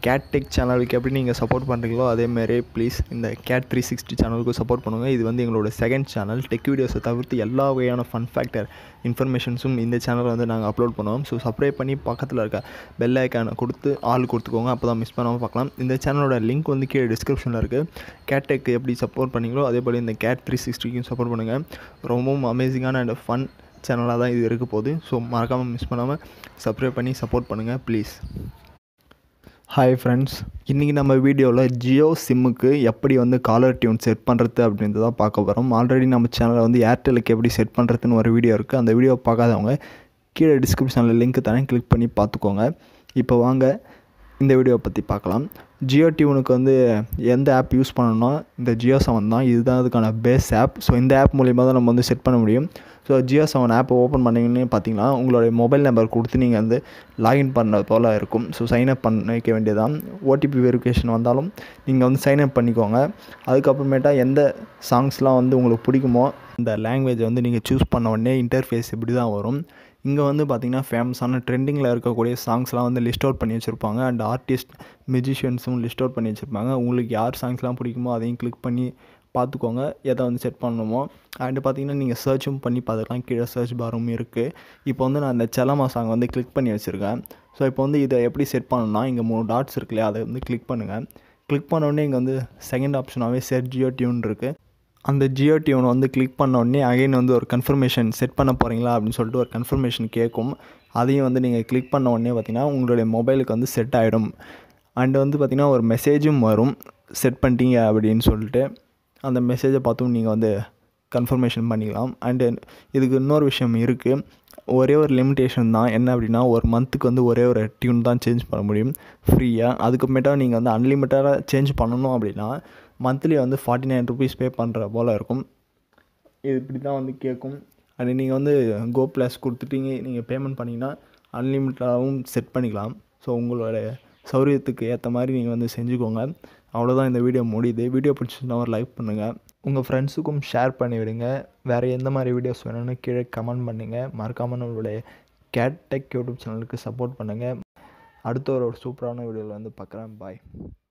gate tech சேனலுக்கு எப்படி நீங்கள் சப்போர்ட் பண்ணுறீங்களோ அதேமாரி ப்ளீஸ் இந்த கேட் த்ரீ சிக்ஸ்டி சேனலுக்கும் சப்போர்ட் பண்ணுங்கள் இது வந்து எங்களோட செகண்ட் சேனல் டெக் வீடியோஸை தவிர்த்து எல்லா வகையான ஃபன் ஃபேக்டர் இன்ஃபர்மேஷன்ஸும் இந்த சேனலில் வந்து நாங்கள் அப்லோட் பண்ணுவோம் ஸோ சப்ஸ்கிரைப் பண்ணி பக்கத்தில் இருக்க பெல் ஐக்கானை கொடுத்து ஆள் கொடுத்துக்கோங்க அப்போ தான் மிஸ் பண்ணாமல் பார்க்கலாம் இந்த சேனலோட லிங்க் வந்து கீழே டிஸ்கிரிப்ஷனில் இருக்குது கேட் டெக் எப்படி சப்போர்ட் பண்ணீங்களோ அதே போல் இந்த கேட் த்ரீ சிக்ஸ்டிக்கும் சப்போர்ட் பண்ணுங்கள் ரொம்பவும் அமேசிங்கான அண்ட் ஃபன் சேனலாக தான் இது இருக்க போகுது ஸோ மறக்காமல் மிஸ் பண்ணாமல் சப்ஸ்கிரைப் பண்ணி சப்போர்ட் பண்ணுங்கள் ப்ளீஸ் ஹாய் ஃப்ரெண்ட்ஸ் இன்றைக்கி நம்ம வீடியோவில் ஜியோ சிம்முக்கு எப்படி வந்து காலர் டியூன் செட் பண்ணுறது அப்படின்றத பார்க்க போகிறோம் ஆல்ரெடி நம்ம சேனலில் வந்து ஏர்டெலுக்கு எப்படி செட் பண்ணுறதுன்னு ஒரு வீடியோ இருக்குது அந்த வீடியோ பார்க்காதவங்க கீழே டிஸ்கிரிப்ஷனில் லிங்க் தரேன் கிளிக் பண்ணி பார்த்துக்கோங்க இப்போ வாங்க இந்த வீடியோவை பற்றி பார்க்கலாம் ஜியோ டியூனுக்கு வந்து எந்த ஆப் யூஸ் பண்ணணும்னா இந்த ஜியோ செவன் தான் இதுதான் அதுக்கான பேஸ் ஆப் ஸோ இந்த ஆப் மூலிமா தான் நம்ம வந்து செட் பண்ண முடியும் ஸோ ஜியோ செவன் ஆப்பை ஓப்பன் பண்ணிங்கன்னு பார்த்தீங்கன்னா உங்களுடைய மொபைல் நம்பர் கொடுத்து நீங்கள் வந்து லாகின் பண்ண போல் இருக்கும் ஸோ சைன்அப் பண்ணிக்க வேண்டியதான் ஓடிபி வெரிஃபிகேஷன் வந்தாலும் நீங்கள் வந்து சைன்அப் பண்ணிக்கோங்க அதுக்கப்புறமேட்டா எந்த சாங்ஸ்லாம் வந்து உங்களுக்கு பிடிக்குமோ அந்த லாங்குவேஜை வந்து நீங்கள் சூஸ் பண்ண உடனே இன்டர்ஃபேஸ் இப்படி தான் வரும் இங்கே வந்து பார்த்திங்கன்னா ஃபேமஸான ட்ரெண்டிங்கில் இருக்கக்கூடிய சாங்ஸ்லாம் வந்து லிஸ்ட் அவுட் பண்ணி வச்சுருப்பாங்க அண்ட் ஆர்டிஸ்ட் மியூசிஷியன்ஸும் லிஸ்ட் அவுட் பண்ணி வச்சுருப்பாங்க உங்களுக்கு யார் சாங்ஸ்லாம் பிடிக்குமோ அதையும் கிளிக் பண்ணி பார்த்துக்கோங்க எதை வந்து செட் பண்ணணுமோ அண்டு பார்த்தீங்கன்னா நீங்கள் சர்ச்சும் பண்ணி பார்த்துக்கலாம் கீழே சர்ச் பாரும் இருக்குது இப்போ வந்து நான் இந்த செலமா சாங் வந்து கிளிக் பண்ணி வச்சுருக்கேன் ஸோ இப்போ வந்து இதை எப்படி செட் பண்ணணும்னா இங்கே மூணு டாட்ஸ் இருக்கு இல்லையா அதை வந்து கிளிக் பண்ணுங்கள் கிளிக் பண்ணோடனே இங்கே வந்து செகண்ட் ஆப்ஷனாகவே செட் ஜியோ டியூன் இருக்குது அந்த ஜியோ டியூன் வந்து கிளிக் பண்ண உடனே அகைன் வந்து ஒரு கன்ஃபர்மேஷன் செட் பண்ண போகிறீங்களா அப்படின்னு சொல்லிட்டு ஒரு கன்ஃபர்மேஷன் கேட்கும் அதையும் வந்து நீங்கள் கிளிக் பண்ண உடனே பார்த்தீங்கன்னா உங்களுடைய மொபைலுக்கு வந்து செட் ஆகிடும் அண்டு வந்து பார்த்திங்கன்னா ஒரு மெசேஜும் வரும் செட் பண்ணிட்டீங்க அப்படின்னு சொல்லிட்டு அந்த மெசேஜை பார்த்தும் நீங்கள் வந்து கன்ஃபர்மேஷன் பண்ணிக்கலாம் அண்டு இதுக்கு இன்னொரு விஷயம் இருக்குது ஒரே ஒரு லிமிட்டேஷன் தான் என்ன அப்படின்னா ஒரு மந்த்துக்கு வந்து ஒரே ஒரு டியூன் தான் சேஞ்ச் பண்ண முடியும் ஃப்ரீயாக அதுக்கப்புறமேட்டா நீங்கள் வந்து அன்லிமிட்டடாக சேஞ்ச் பண்ணணும் அப்படின்னா மந்த்லி வந்து ஃபார்ட்டி நைன் ருபீஸ் பே பண்ணுற போல் இருக்கும் இது இப்படி தான் வந்து கேட்கும் அண்ட் நீங்கள் வந்து கோ ப்ளஸ் கொடுத்துட்டீங்க நீங்கள் பேமெண்ட் பண்ணிங்கன்னா அன்லிமிட்டடாகவும் செட் பண்ணிக்கலாம் ஸோ உங்களோட சௌரியத்துக்கு ஏற்ற மாதிரி நீங்கள் வந்து செஞ்சுக்கோங்க அவ்வளோதான் இந்த வீடியோ முடியுது வீடியோ பிடிச்சிருந்தா ஒரு லைக் பண்ணுங்கள் உங்கள் ஃப்ரெண்ட்ஸுக்கும் ஷேர் பண்ணி விடுங்க வேறு எந்த மாதிரி வீடியோஸ் வேணும்னு கீழே கமெண்ட் பண்ணுங்கள் மறக்காமல் நம்மளுடைய கேட் டெக் யூடியூப் சேனலுக்கு சப்போர்ட் பண்ணுங்கள் அடுத்த ஒரு சூப்பரான வீடியோவில் வந்து பார்க்குறேன் பாய்